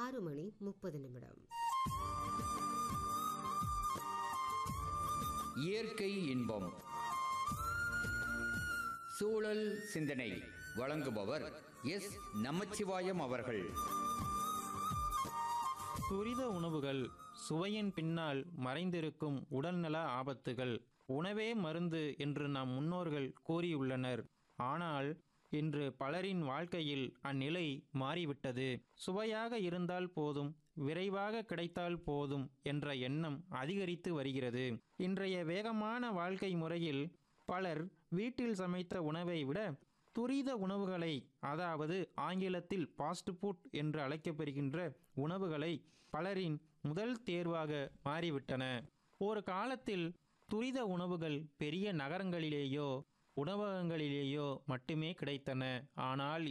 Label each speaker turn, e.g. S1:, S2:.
S1: ஆறு மணி முப்பது நிமிடம்
S2: இயற்கை இன்பம் சூழல் சிந்தனை வழங்குபவர் எஸ் நமச்சிவாயம் அவர்கள்
S3: துரித உணவுகள் சுவையின் பின்னால் மறைந்திருக்கும் உடல்நல ஆபத்துகள் உணவே மருந்து என்று நம் முன்னோர்கள் கூறியுள்ளனர் ஆனால் இன்று பலரின் வாழ்க்கையில் அந்நிலை மாறிவிட்டது சுவையாக இருந்தால் போதும் விரைவாக கிடைத்தால் போதும் என்ற எண்ணம் அதிகரித்து வருகிறது இன்றைய வேகமான வாழ்க்கை முறையில் பலர் வீட்டில் சமைத்த உணவை விட துரித உணவுகளை அதாவது ஆங்கிலத்தில் ஃபாஸ்ட் ஃபுட் என்று அழைக்கப்படுகின்ற உணவுகளை பலரின் முதல் தேர்வாக மாறிவிட்டன ஒரு காலத்தில் துரித உணவுகள் பெரிய நகரங்களிலேயோ உணவகங்களிலேயோ மட்டுமே கிடைத்தன ஆனால்